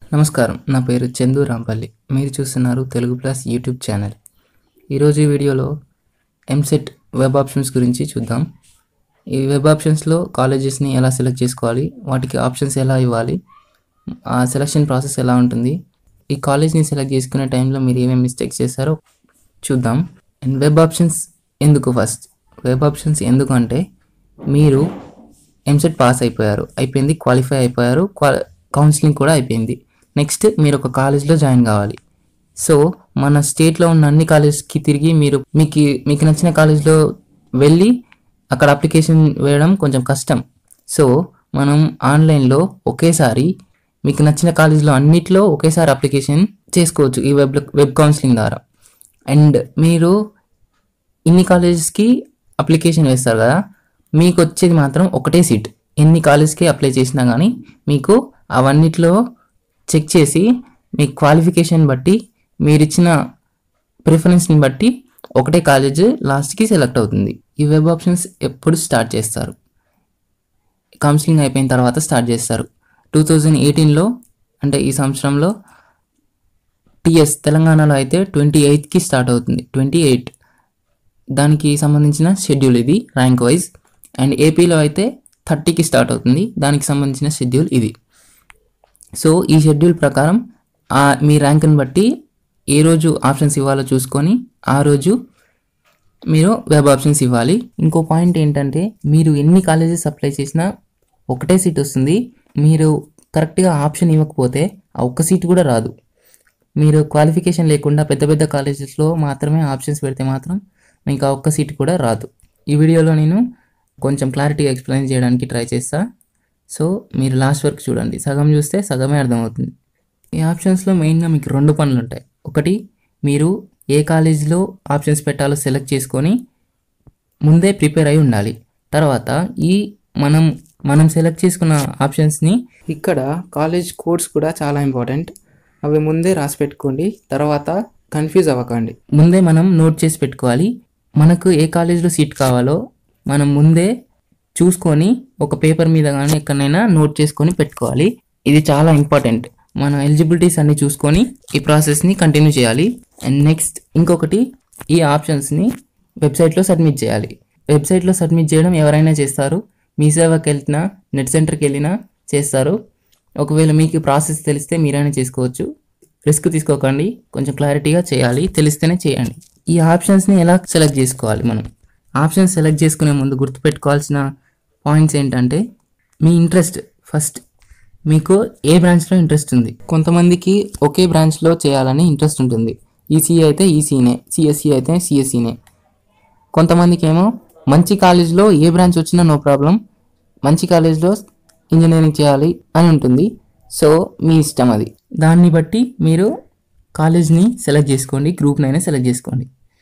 నమస్కారం నా పేరు చందు రాంపల్లి మీరు చూస్తున్నారు తెలుగు ప్లస్ యూట్యూబ్ ఛానల్ ఈరోజు ఈ వీడియోలో ఎంసెట్ వెబ్ ఆప్షన్స్ గురించి చూద్దాం ఈ వెబ్ ఆప్షన్స్లో కాలేజెస్ని ఎలా సెలెక్ట్ చేసుకోవాలి వాటికి ఆప్షన్స్ ఎలా ఇవ్వాలి ఆ సెలక్షన్ ప్రాసెస్ ఎలా ఉంటుంది ఈ కాలేజ్ని సెలెక్ట్ చేసుకునే టైంలో మీరు ఏమేమి మిస్టేక్స్ చేస్తారో చూద్దాం అండ్ వెబ్ ఆప్షన్స్ ఎందుకు ఫస్ట్ వెబ్ ఆప్షన్స్ ఎందుకు అంటే మీరు ఎంసెట్ పాస్ అయిపోయారు అయిపోయింది క్వాలిఫై అయిపోయారు క్వా కౌన్సిలింగ్ కూడా అయిపోయింది నెక్స్ట్ మీరు ఒక కాలేజ్లో జాయిన్ కావాలి సో మన స్టేట్లో ఉన్న అన్ని కాలేజ్కి తిరిగి మీరు మీకు మీకు నచ్చిన కాలేజ్లో వెళ్ళి అక్కడ అప్లికేషన్ వేయడం కొంచెం కష్టం సో మనం ఆన్లైన్లో ఒకేసారి మీకు నచ్చిన కాలేజ్లో అన్నిట్లో ఒకేసారి అప్లికేషన్ చేసుకోవచ్చు ఈ వెబ్ వెబ్ కౌన్సిలింగ్ ద్వారా అండ్ మీరు ఇన్ని కాలేజెస్కి అప్లికేషన్ వేస్తారు కదా మీకు వచ్చేది మాత్రం ఒకటే సీట్ ఎన్ని కాలేజ్కి అప్లై చేసినా కానీ మీకు అవన్నిట్లో చెక్ చేసి మీ క్వాలిఫికేషన్ బట్టి మీరు ఇచ్చిన ప్రిఫరెన్స్ని బట్టి ఒకటే కాలేజ్ లాస్ట్కి సెలెక్ట్ అవుతుంది ఈ వెబ్ ఆప్షన్స్ ఎప్పుడు స్టార్ట్ చేస్తారు కౌన్సిలింగ్ అయిపోయిన తర్వాత స్టార్ట్ చేస్తారు టూ థౌజండ్ ఎయిటీన్లో అంటే ఈ సంవత్సరంలో టిఎస్ తెలంగాణలో అయితే ట్వంటీ ఎయిత్కి స్టార్ట్ అవుతుంది ట్వంటీ ఎయిట్ దానికి సంబంధించిన షెడ్యూల్ ఇది ర్యాంక్ వైజ్ అండ్ ఏపీలో అయితే థర్టీకి స్టార్ట్ అవుతుంది దానికి సంబంధించిన షెడ్యూల్ ఇది సో ఈ షెడ్యూల్ ప్రకారం ఆ మీ ర్యాంక్ని బట్టి ఏ రోజు ఆప్షన్స్ ఇవ్వాలో చూసుకొని ఆ రోజు మీరు వెబ్ ఆప్షన్స్ ఇవ్వాలి ఇంకో పాయింట్ ఏంటంటే మీరు ఎన్ని కాలేజెస్ అప్లై చేసినా ఒకటే సీట్ వస్తుంది మీరు కరెక్ట్గా ఆప్షన్ ఇవ్వకపోతే ఆ ఒక్క సీట్ కూడా రాదు మీరు క్వాలిఫికేషన్ లేకుండా పెద్ద పెద్ద కాలేజెస్లో మాత్రమే ఆప్షన్స్ పెడితే మాత్రం మీకు ఆ ఒక్క సీట్ కూడా రాదు ఈ వీడియోలో నేను కొంచెం క్లారిటీగా ఎక్స్ప్లెయిన్ చేయడానికి ట్రై చేస్తా సో మీరు లాస్ట్ వరకు చూడండి సగం చూస్తే సగమే అర్థమవుతుంది ఈ ఆప్షన్స్లో మెయిన్గా మీకు రెండు పనులు ఉంటాయి ఒకటి మీరు ఏ కాలేజీలో ఆప్షన్స్ పెట్టాలో సెలెక్ట్ చేసుకొని ముందే ప్రిపేర్ అయి ఉండాలి తర్వాత ఈ మనం మనం సెలెక్ట్ చేసుకున్న ఆప్షన్స్ని ఇక్కడ కాలేజ్ కోడ్స్ కూడా చాలా ఇంపార్టెంట్ అవి ముందే రాసి పెట్టుకోండి తర్వాత కన్ఫ్యూజ్ అవ్వకండి ముందే మనం నోట్ చేసి పెట్టుకోవాలి మనకు ఏ కాలేజ్లో సీట్ కావాలో మనం ముందే చూసుకొని ఒక పేపర్ మీద కానీ ఎక్కడైనా నోట్ చేసుకొని పెట్టుకోవాలి ఇది చాలా ఇంపార్టెంట్ మన ఎలిజిబిలిటీస్ అన్ని చూసుకొని ఈ ప్రాసెస్ని కంటిన్యూ చేయాలి అండ్ నెక్స్ట్ ఇంకొకటి ఈ ఆప్షన్స్ని వెబ్సైట్లో సబ్మిట్ చేయాలి వెబ్సైట్లో సబ్మిట్ చేయడం ఎవరైనా చేస్తారు మీ సేవకి వెళ్ళినా నెట్ సెంటర్కి వెళ్ళినా చేస్తారు ఒకవేళ మీకు ప్రాసెస్ తెలిస్తే మీరైనా చేసుకోవచ్చు రిస్క్ తీసుకోకండి కొంచెం క్లారిటీగా చేయాలి తెలిస్తేనే చేయండి ఈ ఆప్షన్స్ని ఎలా సెలెక్ట్ చేసుకోవాలి మనం ఆప్షన్స్ సెలెక్ట్ చేసుకునే ముందు గుర్తుపెట్టుకోవాల్సిన పాయింట్స్ ఏంటంటే మీ ఇంట్రెస్ట్ ఫస్ట్ మీకు ఏ బ్రాంచ్లో ఇంట్రెస్ట్ ఉంది కొంతమందికి ఒకే బ్రాంచ్లో చేయాలని ఇంట్రెస్ట్ ఉంటుంది ఈసీఈ అయితే ఈసీనే సిఎస్సి అయితే సిఎస్సినే కొంతమందికి ఏమో మంచి కాలేజ్లో ఏ బ్రాంచ్ వచ్చినా నో ప్రాబ్లం మంచి కాలేజ్లో ఇంజనీరింగ్ చేయాలి అని ఉంటుంది సో మీ ఇష్టం అది దాన్ని బట్టి మీరు కాలేజ్ని సెలెక్ట్ చేసుకోండి గ్రూప్నైనా సెలెక్ట్ చేసుకోండి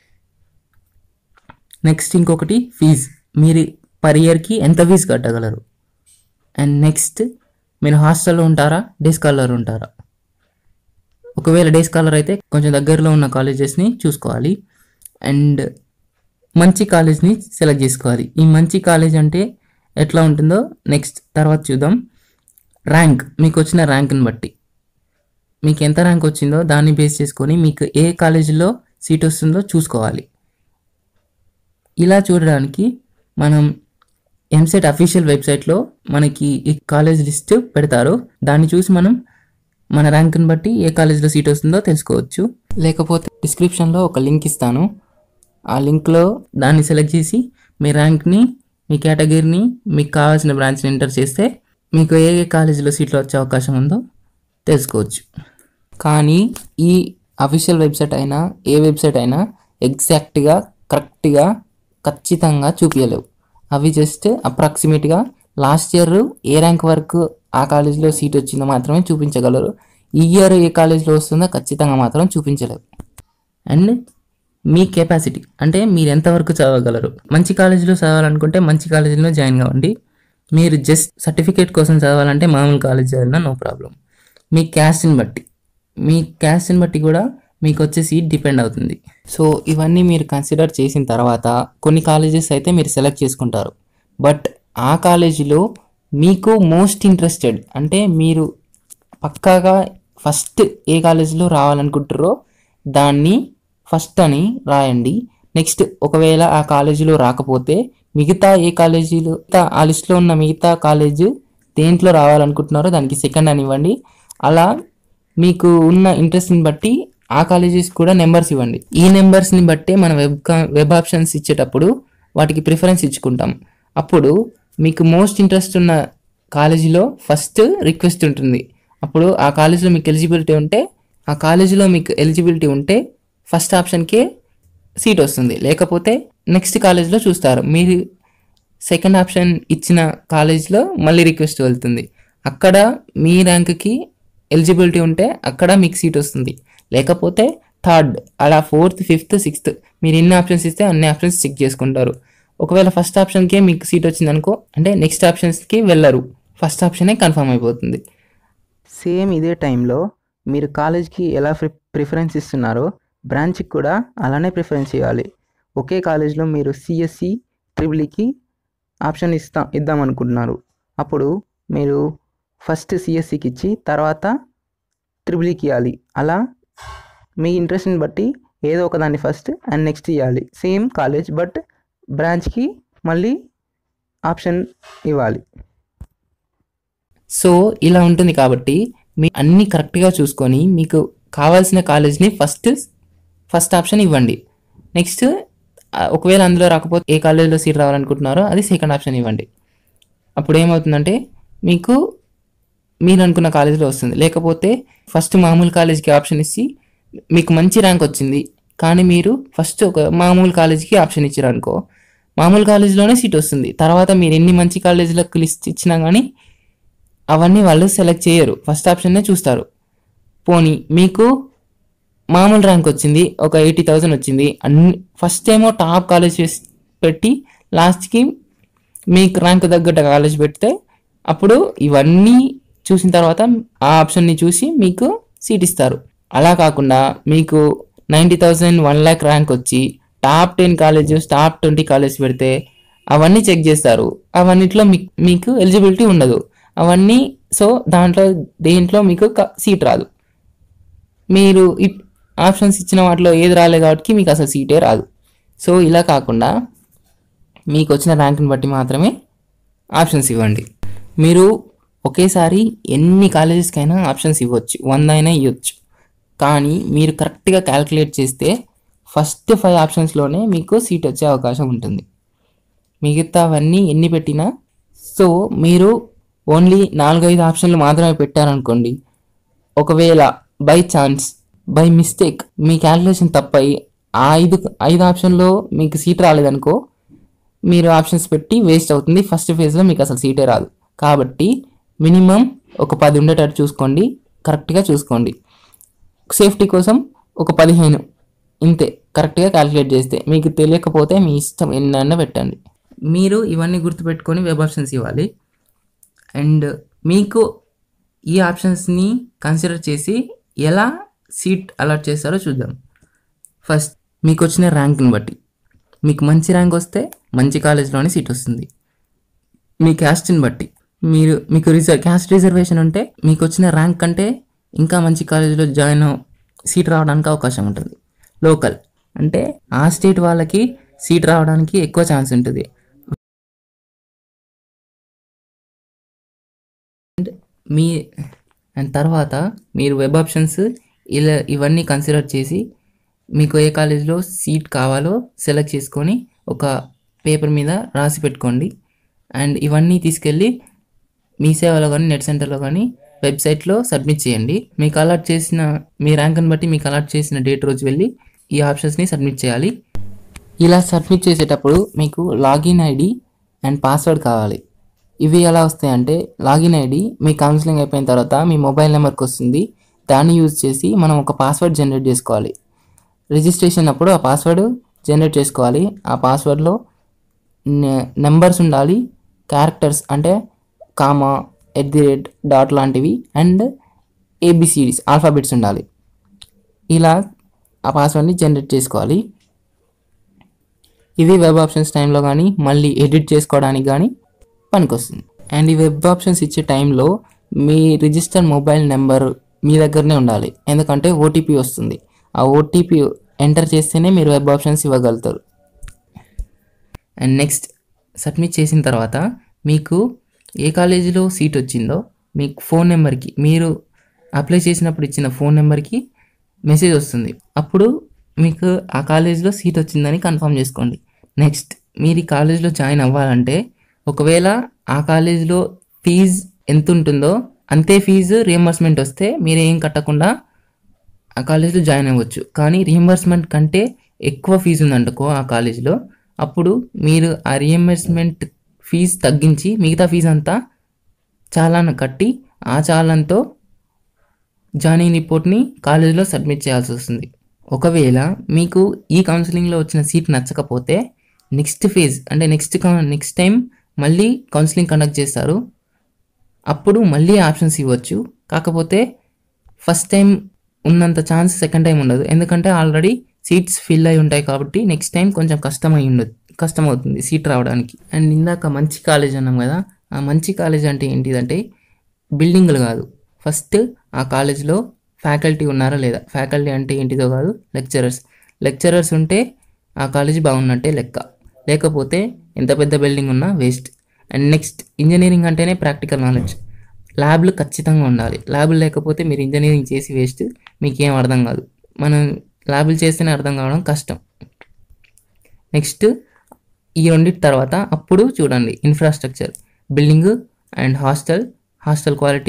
నెక్స్ట్ ఇంకొకటి ఫీజ్ మీరు పర్ ఇయర్కి ఎంత ఫీజు కట్టగలరు అండ్ నెక్స్ట్ మీరు హాస్టల్లో ఉంటారా డే స్కాలర్ ఉంటారా ఒకవేళ డే స్కాలర్ అయితే కొంచెం దగ్గరలో ఉన్న కాలేజెస్ని చూసుకోవాలి అండ్ మంచి కాలేజ్ని సెలెక్ట్ చేసుకోవాలి ఈ మంచి కాలేజ్ అంటే ఎట్లా ఉంటుందో నెక్స్ట్ తర్వాత చూద్దాం ర్యాంక్ మీకు వచ్చిన ర్యాంక్ని బట్టి మీకు ఎంత ర్యాంక్ వచ్చిందో దాన్ని బేస్ చేసుకొని మీకు ఏ కాలేజీలో సీట్ వస్తుందో చూసుకోవాలి ఇలా చూడడానికి మనం ఎంసెట్ అఫీషియల్ వెబ్సైట్లో మనకి ఈ కాలేజ్ లిస్ట్ పెడతారు దాన్ని చూసి మనం మన ర్యాంక్ని బట్టి ఏ కాలేజ్లో సీట్ వస్తుందో తెలుసుకోవచ్చు లేకపోతే డిస్క్రిప్షన్లో ఒక లింక్ ఇస్తాను ఆ లింక్లో దాన్ని సెలెక్ట్ చేసి మీ ర్యాంక్ని మీ కేటగిరీని మీకు కావాల్సిన బ్రాంచ్ని ఎంటర్ చేస్తే మీకు ఏ ఏ కాలేజీలో సీట్లు వచ్చే అవకాశం ఉందో తెలుసుకోవచ్చు కానీ ఈ అఫీషియల్ వెబ్సైట్ అయినా ఏ వెబ్సైట్ అయినా ఎగ్జాక్ట్గా కరెక్ట్గా ఖచ్చితంగా చూపించలేవు అవి జస్ట్ అప్రాక్సిమేట్గా లాస్ట్ ఇయర్ ఏ ర్యాంక్ వరకు ఆ కాలేజీలో సీట్ వచ్చిందో మాత్రమే చూపించగలరు ఈ ఇయర్ ఏ కాలేజీలో వస్తుందో ఖచ్చితంగా మాత్రం చూపించలేవు అండ్ మీ కెపాసిటీ అంటే మీరు ఎంతవరకు చదవగలరు మంచి కాలేజీలో చదవాలనుకుంటే మంచి కాలేజీలో జాయిన్ కావండి మీరు జస్ట్ సర్టిఫికేట్ కోసం చదవాలంటే మామూలు కాలేజ్ చదివినా నో ప్రాబ్లం మీ క్యాస్ట్ని బట్టి మీ క్యాస్ట్ని బట్టి కూడా మీకు వచ్చే సీట్ డిపెండ్ అవుతుంది సో ఇవన్నీ మీరు కన్సిడర్ చేసిన తర్వాత కొన్ని కాలేజెస్ అయితే మీరు సెలెక్ట్ చేసుకుంటారు బట్ ఆ కాలేజీలో మీకు మోస్ట్ ఇంట్రెస్టెడ్ అంటే మీరు పక్కాగా ఫస్ట్ ఏ కాలేజీలో రావాలనుకుంటారో దాన్ని ఫస్ట్ అని రాయండి నెక్స్ట్ ఒకవేళ ఆ కాలేజీలో రాకపోతే మిగతా ఏ కాలేజీలో మిగతా- ఆ లిస్ట్లో ఉన్న మిగతా కాలేజ్ దేంట్లో రావాలనుకుంటున్నారో దానికి సెకండ్ అని ఇవ్వండి అలా మీకు ఉన్న ఇంట్రెస్ట్ని బట్టి ఆ కాలేజెస్ కూడా నెంబర్స్ ఇవ్వండి ఈ నెంబర్స్ని బట్టే మన వెబ్ కా- వెబ్ ఆప్షన్స్ ఇచ్చేటప్పుడు వాటికి ప్రిఫరెన్స్ ఇచ్చుకుంటాం అప్పుడు మీకు మోస్ట్ ఇంట్రెస్ట్ ఉన్న కాలేజీలో ఫస్ట్ రిక్వెస్ట్ ఉంటుంది అప్పుడు ఆ కాలేజీలో మీకు ఎలిజిబిలిటీ ఉంటే ఆ కాలేజీలో మీకు ఎలిజిబిలిటీ ఉంటే ఫస్ట్ ఆప్షన్కే సీట్ వస్తుంది లేకపోతే నెక్స్ట్ కాలేజ్లో చూస్తారు మీరు సెకండ్ ఆప్షన్ ఇచ్చిన కాలేజ్లో మళ్ళీ రిక్వెస్ట్ వెళ్తుంది అక్కడ మీ ర్యాంక్కి ఎలిజిబిలిటీ ఉంటే అక్కడ మీకు సీట్ వస్తుంది లేకపోతే థర్డ్ అలా ఫోర్త్ ఫిఫ్త్ సిక్స్త్ మీరు ఎన్ని ఆప్షన్స్ ఇస్తే అన్ని ఆప్షన్స్ చెక్ చేసుకుంటారు ఒకవేళ ఫస్ట్ ఆప్షన్కే మీకు సీట్ వచ్చింది అనుకో అంటే నెక్స్ట్ ఆప్షన్స్కి వెళ్ళరు ఫస్ట్ ఆప్షనే కన్ఫర్మ్ అయిపోతుంది సేమ్ ఇదే టైంలో మీరు కాలేజ్కి ఎలా ప్రి ప్రిఫరెన్స్ ఇస్తున్నారో బ్రాంచ్కి కూడా అలానే ప్రిఫరెన్స్ ఇవ్వాలి ఒకే కాలేజ్లో మీరు సిఎస్సి ట్రిపుల్ఈకి ఆప్షన్ ఇస్తా ఇద్దాం అనుకుంటున్నారు అప్పుడు మీరు ఫస్ట్ సిఎస్సికి ఇచ్చి తర్వాత ట్రిపుల్ఈకి ఇవ్వాలి అలా మీ ఇంట్రెస్ట్ని బట్టి ఏదో ఒక దాన్ని ఫస్ట్ అండ్ నెక్స్ట్ ఇవ్వాలి సేమ్ కాలేజ్ బట్ బ్రాంచ్కి మళ్ళీ ఆప్షన్ ఇవ్వాలి సో ఇలా ఉంటుంది కాబట్టి మీ అన్ని కరెక్ట్గా చూసుకొని మీకు కావాల్సిన కాలేజ్ని ఫస్ట్ ఫస్ట్ ఆప్షన్ ఇవ్వండి నెక్స్ట్ ఆ, ఒకవేళ అందులో రాకపోతే ఏ కాలేజ్లో సీట్ రావాలనుకుంటున్నారో అది సెకండ్ ఆప్షన్ ఇవ్వండి అప్పుడు ఏమవుతుందంటే మీకు మీరు అనుకున్న కాలేజీలో వస్తుంది లేకపోతే ఫస్ట్ మామూలు కాలేజీకి ఆప్షన్ ఇచ్చి మీకు మంచి ర్యాంక్ వచ్చింది కానీ మీరు ఫస్ట్ ఒక మామూలు కాలేజీకి ఆప్షన్ ఇచ్చారు అనుకో మామూలు కాలేజీలోనే సీట్ వస్తుంది తర్వాత మీరు ఎన్ని మంచి కాలేజీలకు లిస్ట్ ఇచ్చినా కానీ అవన్నీ వాళ్ళు సెలెక్ట్ చేయరు ఫస్ట్ ఆప్షన్నే చూస్తారు పోనీ మీకు మామూలు ర్యాంక్ వచ్చింది ఒక ఎయిటీ థౌజండ్ వచ్చింది అన్ని ఫస్ట్ ఏమో టాప్ కాలేజ్ పెట్టి లాస్ట్కి మీకు ర్యాంక్ తగ్గట్టు కాలేజ్ పెడితే అప్పుడు ఇవన్నీ చూసిన తర్వాత ఆ ఆప్షన్ని చూసి మీకు సీట్ ఇస్తారు అలా కాకుండా మీకు ninety thousand one lakh rank వచ్చి top ten colleges top twenty college పెడితే అవన్నీ చెక్ చేస్తారు అవన్నిట్లో మీకు మీకు ఎలిజిబిలిటీ ఉండదు అవన్నీ సో దాంట్లో దేంట్లో మీకు సీట్ రాదు మీరు ఇట్ ఆప్షన్స్ ఇచ్చిన వాటిలో ఏది రాలేదు కాబట్టి మీకు అసలు సీటే రాదు సో ఇలా కాకుండా మీకు వచ్చిన ర్యాంక్ని బట్టి మాత్రమే ఆప్షన్స్ ఇవ్వండి మీరు ఒకేసారి ఎన్ని కాలేజెస్కైనా ఆప్షన్స్ ఇవ్వచ్చు వంద అయినా ఇవ్వచ్చు కానీ మీరు కరెక్ట్గా క్యాలిక్యులేట్ చేస్తే ఫస్ట్ ఫైవ్ ఆప్షన్స్లోనే మీకు సీట్ వచ్చే అవకాశం ఉంటుంది మిగతావన్నీ ఎన్ని పెట్టినా సో మీరు ఓన్లీ నాలుగైదు ఆప్షన్లు మాత్రమే పెట్టారనుకోండి ఒకవేళ బై ఛాన్స్ బై మిస్టేక్ మీ క్యాలిక్యులేషన్ తప్పయి ఆ ఐదు ఐదు ఆప్షన్లో మీకు సీట్ రాలేదనుకో మీరు ఆప్షన్స్ పెట్టి వేస్ట్ అవుతుంది ఫస్ట్ ఫేజ్లో మీకు అసలు సీటే రాదు కాబట్టి మినిమం ఒక పది ఉండేటట్టు చూసుకోండి కరెక్ట్గా చూసుకోండి సేఫ్టీ కోసం ఒక పదిహేను ఇంతే కరెక్ట్గా క్యాలిక్యులేట్ చేస్తే మీకు తెలియకపోతే మీ ఇష్టం ఎన్నైనా పెట్టండి మీరు ఇవన్నీ గుర్తుపెట్టుకొని వెబ్ ఆప్షన్స్ ఇవ్వాలి అండ్ మీకు ఈ ఆప్షన్స్ని కన్సిడర్ చేసి ఎలా సీట్ అలాట్ చేస్తారో చూద్దాం ఫస్ట్ మీకు వచ్చిన ర్యాంక్ని బట్టి మీకు మంచి ర్యాంక్ వస్తే మంచి కాలేజ్లోనే సీట్ వస్తుంది మీ క్యాస్ట్ని బట్టి మీరు మీకు రిజర్వ్ క్యాస్ట్ రిజర్వేషన్ ఉంటే మీకు వచ్చిన ర్యాంక్ కంటే ఇంకా మంచి కాలేజీలో జాయిన్ అవ్- సీట్ రావడానికి అవకాశం ఉంటుంది లోకల్ అంటే ఆ స్టేట్ వాళ్ళకి సీట్ రావడానికి ఎక్కువ ఛాన్స్ ఉంటుంది అండ్ మీ అండ్ తర్వాత మీరు వెబ్ ఆప్షన్స్ ఇలా ఇవన్నీ కన్సిడర్ చేసి మీకు ఏ కాలేజ్లో సీట్ కావాలో సెలెక్ట్ చేసుకొని ఒక పేపర్ మీద రాసి పెట్టుకోండి అండ్ ఇవన్నీ తీసుకెళ్ళి మీ సేవలో కానీ నెట్ సెంటర్లో కానీ వెబ్సైట్లో సబ్మిట్ చేయండి మీకు అలాట్ చేసిన మీ ర్యాంక్ని బట్టి మీకు అలాట్ చేసిన డేట్ రోజు వెళ్ళి ఈ ఆప్షన్స్ని సబ్మిట్ చేయాలి ఇలా సబ్మిట్ చేసేటప్పుడు మీకు లాగిన్ ఐడి అండ్ పాస్వర్డ్ కావాలి ఇవి ఎలా వస్తాయంటే లాగిన్ ఐడి మీ కౌన్సిలింగ్ అయిపోయిన తర్వాత మీ మొబైల్ నెంబర్కి వస్తుంది దాన్ని యూజ్ చేసి మనం ఒక పాస్వర్డ్ జనరేట్ చేసుకోవాలి రిజిస్ట్రేషన్ అప్పుడు ఆ పాస్వర్డ్ జనరేట్ చేసుకోవాలి ఆ పాస్వర్డ్లో నెంబర్స్ ఉండాలి క్యారెక్టర్స్ అంటే comma at the rate dot లాంటివి అండ్ ఏబిసిడీస్ ఆల్ఫాబెట్స్ ఉండాలి ఇలా ఆ పాస్వర్డ్ని జనరేట్ చేసుకోవాలి ఇది వెబ్ ఆప్షన్స్ టైంలో కానీ మళ్ళీ ఎడిట్ చేసుకోవడానికి కానీ పనికొస్తుంది అండ్ ఈ వెబ్ ఆప్షన్స్ ఇచ్చే టైంలో మీ రిజిస్టర్ మొబైల్ నెంబర్ మీ దగ్గరనే ఉండాలి ఎందుకంటే ఓటీపీ వస్తుంది ఆ ఓటీపీ ఎంటర్ చేస్తేనే మీరు వెబ్ ఆప్షన్స్ ఇవ్వగలుగుతారు అండ్ నెక్స్ట్ సబ్మిట్ చేసిన తర్వాత మీకు ఏ కాలేజీలో సీట్ వచ్చిందో మీకు ఫోన్ నెంబర్కి మీరు అప్లై చేసినప్పుడు ఇచ్చిన ఫోన్ నెంబర్కి మెసేజ్ వస్తుంది అప్పుడు మీకు ఆ కాలేజీలో సీట్ వచ్చిందని కన్ఫర్మ్ చేసుకోండి నెక్స్ట్ మీరు ఈ కాలేజీలో జాయిన్ అవ్వాలంటే ఒకవేళ ఆ కాలేజీలో ఫీజు ఎంత ఉంటుందో అంతే ఫీజు రియంబర్స్మెంట్ వస్తే మీరు ఏం కట్టకుండా ఆ కాలేజీలో జాయిన్ అవ్వచ్చు కానీ రియంబర్స్మెంట్ కంటే ఎక్కువ ఫీజు ఉందనుకో ఆ కాలేజీలో అప్పుడు మీరు ఆ రియంబర్స్మెంట్ ఫీజు తగ్గించి మిగతా ఫీజు అంతా చాలాను కట్టి ఆ చాలంతో జాయినింగ్ రిపోర్ట్ని కాలేజీలో సబ్మిట్ చేయాల్సి వస్తుంది ఒకవేళ మీకు ఈ కౌన్సిలింగ్లో వచ్చిన సీట్ నచ్చకపోతే నెక్స్ట్ ఫేజ్ అంటే నెక్స్ట్ నెక్స్ట్ టైం మళ్ళీ కౌన్సిలింగ్ కండక్ట్ చేస్తారు అప్పుడు మళ్ళీ ఆప్షన్స్ ఇవ్వచ్చు కాకపోతే ఫస్ట్ టైం ఉన్నంత ఛాన్స్ సెకండ్ టైం ఉండదు ఎందుకంటే ఆల్రెడీ సీట్స్ ఫిల్ అయి ఉంటాయి కాబట్టి నెక్స్ట్ టైం కొంచెం కష్టం అయి ఉండదు కష్టం అవుతుంది సీట్ రావడానికి అండ్ ఇందాక మంచి కాలేజ్ అన్నాం కదా ఆ మంచి కాలేజ్ అంటే ఏంటిదంటే బిల్డింగ్లు కాదు ఫస్ట్ ఆ కాలేజ్లో ఫ్యాకల్టీ ఉన్నారా లేదా ఫ్యాకల్టీ అంటే ఏంటిదో కాదు లెక్చరర్స్ లెక్చరర్స్ ఉంటే ఆ కాలేజ్ బాగున్నట్టే లెక్క లేకపోతే ఎంత పెద్ద బిల్డింగ్ ఉన్నా వేస్ట్ అండ్ నెక్స్ట్ ఇంజనీరింగ్ అంటేనే ప్రాక్టికల్ నాలెడ్జ్ ల్యాబ్లు ఖచ్చితంగా ఉండాలి ల్యాబ్లు లేకపోతే మీరు ఇంజనీరింగ్ చేసి వేస్ట్ మీకు ఏం అర్థం కాదు మనం ల్యాబ్లు చేస్తేనే అర్థం కావడం కష్టం నెక్స్ట్ ఈ రెండింటి తర్వాత అప్పుడు చూడండి infrastructure building and hostel hostel quality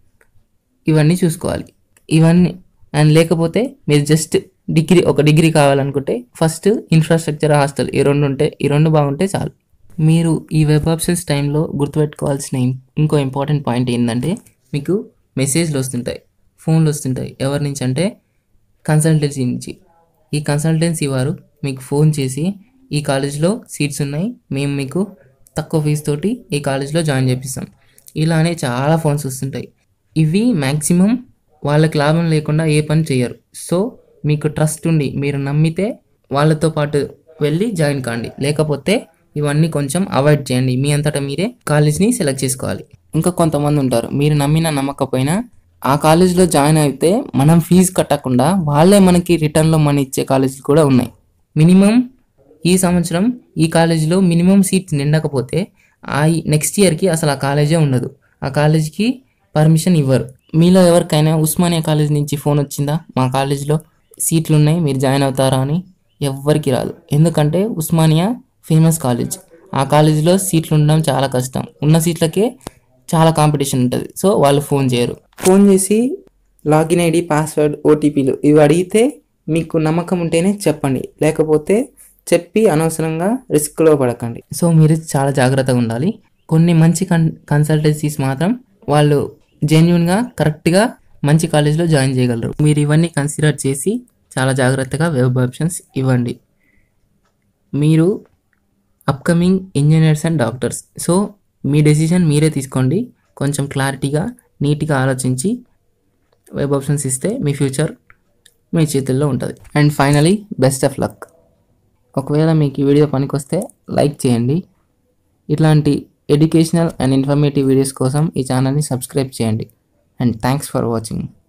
ఇవన్నీ చూసుకోవాలి ఇవన్నీ అండ్ లేకపోతే మీరు జస్ట్ డిగ్రీ ఒక డిగ్రీ కావాలనుకుంటే ఫస్ట్ ఇన్ఫ్రాస్ట్రక్చర్ హాస్టల్ ఈ రెండు ఉంటే ఈ రెండు బాగుంటే చాలు మీరు ఈ వెబ్ ఆప్షన్స్ టైంలో గుర్తుపెట్టుకోవాల్సిన ఇం- ఇంకో ఇంపార్టెంట్ పాయింట్ ఏంటంటే మీకు మెసేజ్లు వస్తుంటాయి ఫోన్లు వస్తుంటాయి ఎవరి నుంచి అంటే కన్సల్టెన్సీ నుంచి ఈ కన్సల్టెన్సీ వారు మీకు ఫోన్ చేసి ఈ కాలేజ్లో సీట్స్ ఉన్నాయి మేము మీకు తక్కువ ఫీజు తోటి ఈ కాలేజ్లో జాయిన్ చేపిస్తాం ఇలానే చాలా ఫోన్స్ వస్తుంటాయి ఇవి మ్యాక్సిమం వాళ్ళకి లాభం లేకుండా ఏ పని చేయరు సో మీకు ట్రస్ట్ ఉండి మీరు నమ్మితే వాళ్ళతో పాటు వెళ్ళి జాయిన్ కాండి లేకపోతే ఇవన్నీ కొంచెం అవాయిడ్ చేయండి మీ అంతటా మీరే కాలేజ్ని సెలెక్ట్ చేసుకోవాలి ఇంకా కొంతమంది ఉంటారు మీరు నమ్మిన నమ్మకపోయినా ఆ కాలేజ్లో జాయిన్ అయితే మనం ఫీజు కట్టకుండా వాళ్ళే మనకి రిటర్న్లో మనీ ఇచ్చే కాలేజీలు కూడా ఉన్నాయి మినిమం ఈ సంవత్సరం ఈ కాలేజీలో మినిమం సీట్స్ నిండకపోతే ఆ నెక్స్ట్ ఇయర్కి అసలు ఆ కాలేజే ఉండదు ఆ కాలేజీకి పర్మిషన్ ఇవ్వరు మీలో ఎవరికైనా ఉస్మానియా కాలేజ్ నుంచి ఫోన్ వచ్చిందా మా కాలేజీలో సీట్లు ఉన్నాయి మీరు జాయిన్ అవుతారా అని ఎవ్వరికి రాదు ఎందుకంటే ఉస్మానియా ఫేమస్ కాలేజ్ ఆ కాలేజీలో సీట్లు ఉండడం చాలా కష్టం ఉన్న సీట్లకే చాలా కాంపిటీషన్ ఉంటుంది సో వాళ్ళు ఫోన్ చేయరు ఫోన్ చేసి లాగిన్ ఐడి పాస్వర్డ్ ఓటీపీలు ఇవి అడిగితే మీకు నమ్మకం ఉంటేనే చెప్పండి లేకపోతే చెప్పి అనవసరంగా రిస్క్లో పడకండి సో మీరు చాలా జాగ్రత్తగా ఉండాలి కొన్ని మంచి కన్ కన్సల్టెన్సీస్ మాత్రం వాళ్ళు జెన్యున్గా కరెక్ట్గా మంచి కాలేజ్లో జాయిన్ చేయగలరు మీరు ఇవన్నీ కన్సిడర్ చేసి చాలా జాగ్రత్తగా వెబ్ ఆప్షన్స్ ఇవ్వండి మీరు upcoming engineers and doctors so మీ డెసిషన్ మీరే తీసుకోండి కొంచెం క్లారిటీగా నీట్గా ఆలోచించి వెబ్ ఆప్షన్స్ ఇస్తే మీ ఫ్యూచర్ మీ చేతుల్లో ఉంటుంది and finally best of luck ఒకవేళ మీకు ఈ వీడియో పనికొస్తే లైక్ చేయండి ఇట్లాంటి ఎడ్యుకేషనల్ అండ్ ఇన్ఫర్మేటివ్ వీడియోస్ కోసం ఈ ఛానల్ని సబ్స్క్రైబ్ చేయండి అండ్ థ్యాంక్స్ ఫర్ వాచింగ్